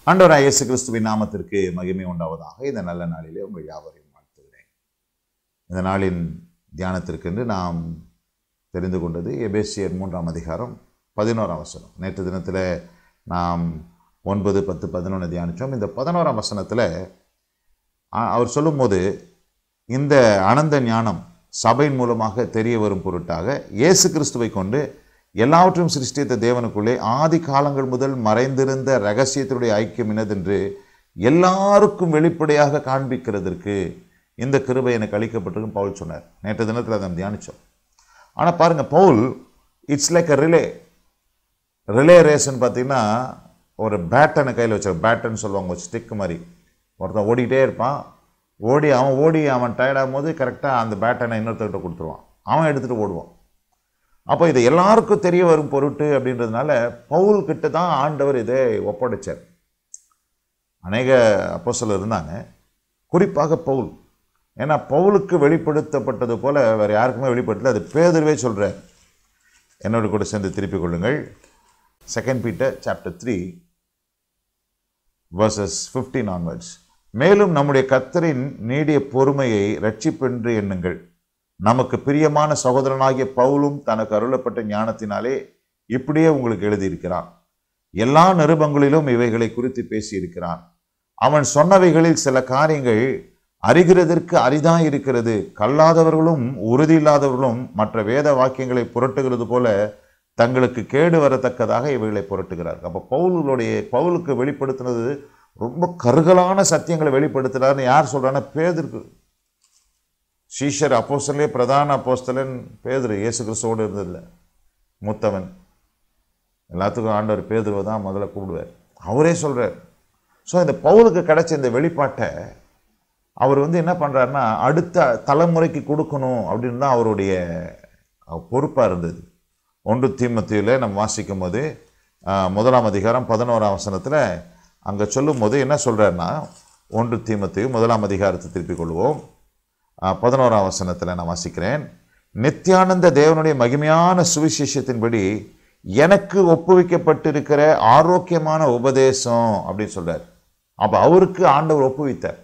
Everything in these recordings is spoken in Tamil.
ஆண்டவராய் இயேசு கிறிஸ்துவின் நாமத்திற்கு மகிமை உண்டாவதாக இந்த நல்ல நாளிலே உங்கள் யாவரையும் வாழ்த்துகிறேன் இந்த நாளின் தியானத்திற்கென்று நாம் தெரிந்து கொண்டது எபேசியர் மூன்றாம் அதிகாரம் பதினோராம் வசனம் நேற்று தினத்தில் நாம் ஒன்பது பத்து பதினொன்று தியானித்தோம் இந்த பதினோராம் வசனத்தில் ஆ- அவர் சொல்லும்போது இந்த அனந்த ஞானம் சபையின் மூலமாக தெரிய வரும் பொருட்டாக இயேசு கிறிஸ்துவை கொண்டு எல்லாவற்றையும் சிருஷ்டித்த தேவனுக்குள்ளே ஆதி காலங்கள் முதல் மறைந்திருந்த ரகசியத்தினுடைய ஐக்கியம் இனதென்று எல்லாருக்கும் வெளிப்படையாக காண்பிக்கிறதற்கு இந்த கிருபை எனக்கு அளிக்கப்பட்டிருக்கும் பவுல் சொன்னார் நேற்று தினத்தில் அதை தியானித்தோம் ஆனால் பாருங்கள் Paul it's like a relay relay ரேஸ்ன்னு பார்த்தீங்கன்னா ஒரு பேட்டனை கையில் வச்சிரு பேட்டன் சொல்லுவாங்க ஒரு ஸ்டிக் மாதிரி ஒருத்தன் ஓடிக்கிட்டே இருப்பான் ஓடி அவன் ஓடி அவன் டயர்டாகும் போது கரெக்டாக அந்த பேட்டனை இன்னொருத்தர்கிட்ட கொடுத்துருவான் அவன் எடுத்துகிட்டு ஓடுவான் அப்போ இது எல்லாருக்கும் தெரிய வரும் பொருட்டு அப்படின்றதுனால பவுல் கிட்ட தான் ஆண்டவர் இதை ஒப்படைச்சார் அநேக அப்போஸ்தலர் இருந்தாங்க குறிப்பாக பவுல் ஏன்னா பவுலுக்கு வெளிப்படுத்தப்பட்டது போல வேறு யாருக்குமே வெளிப்படுத்தல அது பேதுருவே சொல்கிறார் என்னோடு கூட சேர்ந்து திருப்பிக் கொள்ளுங்கள் second Peter chapter three verses 15 onwards மேலும் நம்முடைய கர்த்தரின் நீடிய பொறுமையை ரட்சிப்பென்று எண்ணுங்கள் நமக்கு பிரியமான சகோதரனாகிய பவுலும் தனக்கு அருளப்பட்ட ஞானத்தினாலே இப்படியே உங்களுக்கு எழுதியிருக்கிறான் எல்லா நிருபங்களிலும் இவைகளை குறித்து பேசியிருக்கிறான் அவன் சொன்னவைகளில் சில காரியங்கள் அறிகிறதற்கு அரிதாய் இருக்கிறது கல்லாதவர்களும் உறுதி இல்லாதவர்களும் மற்ற வேத வாக்கியங்களை புரட்டுகிறது போல தங்களுக்கு கேடு வரத்தக்கதாக இவைகளை புரட்டுகிறார் அப்போ பவுலுடைய பவுலுக்கு வெளிப்படுத்தினது ரொம்ப கருகலான சத்தியங்களை வெளிப்படுத்துறாருன்னு யார் சொல்றான்னா பேதருக்கு சீஷர் அப்போஸ்தலே பிரதான அப்போஸ்தலன் பேதுரு இயேசு கிறிஸ்துவோடு இருந்ததில்ல மூத்தவன் எல்லாத்துக்கும் ஆண்டவர் பேதுருவை தான் முதல்ல கூப்பிடுவார் அவரே சொல்றார் ஸோ இந்த பவுலுக்கு கிடைச்ச இந்த வெளிப்பாட்டை அவர் வந்து என்ன பண்றாருன்னா அடுத்த தலைமுறைக்கு கொடுக்கணும் அப்படின்னு தான் அவருடைய பொறுப்பாக இருந்தது ஒன்று தீமத்தியில் நம்ம வாசிக்கும் போது ஆஹ், முதலாம் அதிகாரம் பதினோராம் வசனத்தில் அங்கே சொல்லும்போது என்ன சொல்றாருன்னா ஒன்று தீமத்தையு முதலாம் அதிகாரத்தை திருப்பிக் கொள்வோம் ஆஹ், பதினோராம் வசனத்தில் நான் வாசிக்கிறேன் நித்யானந்த தேவனுடைய மகிமையான சுவிசேஷத்தின்படி எனக்கு ஒப்புவிக்கப்பட்டிருக்கிற ஆரோக்கியமான உபதேசம் அப்படின்னு சொல்றார் அப்போ அவருக்கு ஆண்டவர் ஒப்புவித்தார்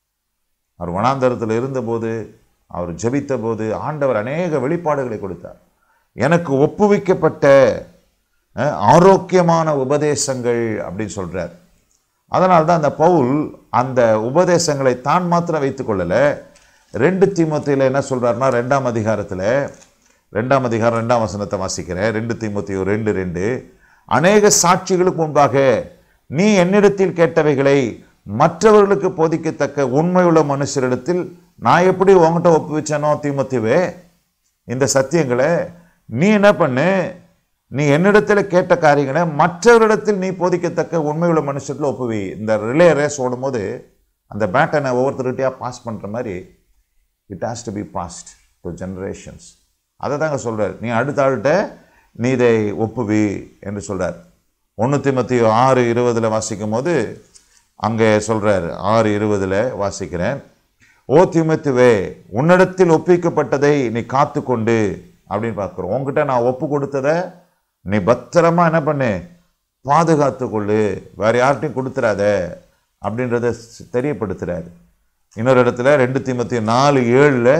அவர் வனாந்தரத்தில் இருந்தபோது அவர் ஜெபித்த போது ஆண்டவர் அநேக வெளிப்பாடுகளை கொடுத்தார் எனக்கு ஒப்புவிக்கப்பட்ட அஹ், ஆரோக்கியமான உபதேசங்கள் அப்படின்னு சொல்றார் அதனால தான் அந்த பவுல் அந்த உபதேசங்களை தான் மாத்திரம் வைத்துக் கொள்ளல ரெண்டு தீமோத்தியில் என்ன சொல்றாருன்னா ரெண்டாம் அதிகாரத்தில் ரெண்டாம் அதிகாரம் ரெண்டாம் வசனத்தை வாசிக்கிறேன் ரெண்டு தீமோத்தியோ ரெண்டு ரெண்டு அநேக சாட்சிகளுக்கு முன்பாக நீ என்னிடத்தில் கேட்டவைகளை மற்றவர்களுக்கு போதிக்கத்தக்க உண்மையுள்ள மனுஷரிடத்தில் நான் எப்படி உங்ககிட்ட ஒப்புவிச்சேனோ தீமோத்தியவே இந்த சத்தியங்களை நீ என்ன பண்ணு நீ என்னிடத்தில் கேட்ட காரியங்களை மற்றவரிடத்தில் நீ போதிக்கத்தக்க உண்மையுள்ள மனுஷத்தில் ஒப்புவி இந்த ரிலே ரேஸ் ஓடும்போது அந்த பேட்டனை ஒவ்வொருத்தருகிட்டயா பாஸ் பண்ணுற மாதிரி it has to be passed to generations அதை தாங்க சொல்கிறார் நீ அடுத்த ஆள்கிட்ட நீ இதை ஒப்புவி என்று சொல்கிறார் ஒன்று திமுத்தி ஆறு இருபதில் வாசிக்கும் போது அங்கே சொல்கிறார் ஆறு இருபதில் வாசிக்கிறேன் ஓ திமுத்துவே உன்னிடத்தில் ஒப்பிக்கப்பட்டதை நீ காத்துக்கொண்டு அப்படின்னு பார்க்குறோம் உன்கிட்ட நான் ஒப்பு கொடுத்ததை நீ பத்திரமா என்ன பண்ணு பாதுகாத்து கொள்ளு வேற யார்கிட்டையும் கொடுத்துறாத அப்படின்றத ஸ்- தெரியப்படுத்துறாரு இன்னொரு இடத்துல ரெண்டு தீமத்தி நாலு ஏழில்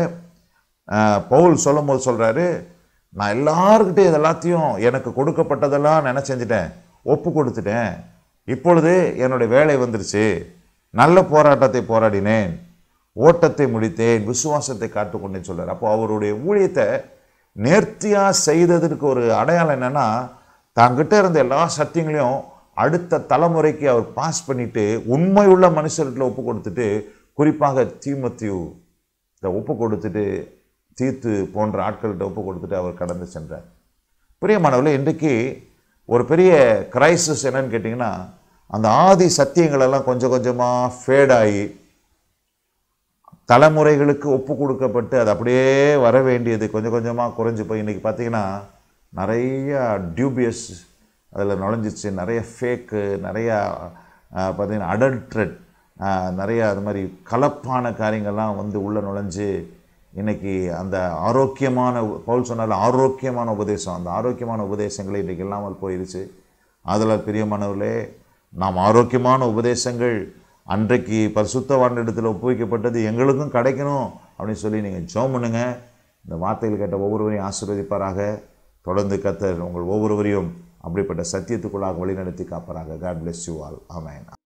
பவுல் சொல்லும் போது சொல்கிறாரு நான் எல்லாருக்கிட்டையும் இது எல்லாத்தையும் எனக்கு கொடுக்கப்பட்டதெல்லாம் நினை செஞ்சுட்டேன் ஒப்பு கொடுத்துட்டேன் இப்பொழுது என்னுடைய வேலை வந்துருச்சு நல்ல போராட்டத்தை போராடினேன் ஓட்டத்தை முடித்தேன் விசுவாசத்தை காத்துக்கொண்டேன்னு சொல்றார் அப்போ அவருடைய ஊழியத்தை நேர்த்தியா செய்ததற்கு ஒரு அடையாளம் என்னன்னா தாங்கிட்ட இருந்த எல்லா சத்தியங்களையும் அடுத்த தலைமுறைக்கு அவர் பாஸ் பண்ணிட்டு உண்மையுள்ள மனுஷர்கிட்ட ஒப்பு கொடுத்துட்டு குறிப்பாக தீமத்தியு இதை ஒப்பு கொடுத்துட்டு தீத்து போன்ற ஆட்கள்கிட்ட ஒப்பு கொடுத்துட்டு அவர் கடந்து சென்றார் பிரியமானவர்களே இன்றைக்கு ஒரு பெரிய கிரைசிஸ் என்னன்னு கேட்டிங்கன்னா அந்த ஆதி சத்தியங்களெல்லாம் கொஞ்சம் கொஞ்சமாக ஃபேடாகி தலைமுறைகளுக்கு ஒப்பு கொடுக்கப்பட்டு அது அப்படியே வர வேண்டியது கொஞ்சம் கொஞ்சமாக குறைஞ்சு போய் இன்றைக்கி பார்த்தீங்கன்னா நிறைய டியூபியஸ் அதில் நுழைஞ்சிச்சு நிறைய ஃபேக்கு நிறையா ஆஹ், பார்த்தீங்கன்னா அடல்ட்ரட் நிறைய அது மாதிரி கலப்பான காரியங்கள்லாம் வந்து உள்ளே நுழைஞ்சு இன்னைக்கு அந்த ஆரோக்கியமான பவுல் சொன்னால ஆரோக்கியமான உபதேசம் அந்த ஆரோக்கியமான உபதேசங்களை இன்றைக்கு இல்லாமல் போயிருச்சு அதில் பிரியமானவர்களே நாம் ஆரோக்கியமான உபதேசங்கள் அன்றைக்கு பரிசுத்தவானிடத்தில் ஒப்புவிக்கப்பட்டது எங்களுக்கும் கிடைக்கணும் அப்படின்னு சொல்லி நீங்கள் ஜோம் பண்ணுங்க இந்த வார்த்தைகள் கேட்ட ஒவ்வொருவரையும் ஆசீர்வதிப்பாராக தொடர்ந்து கத்தர் உங்கள் ஒவ்வொருவரையும் அப்படிப்பட்ட சத்தியத்துக்குள்ளாக வழிநடத்தி காப்பாராக God bless you all amen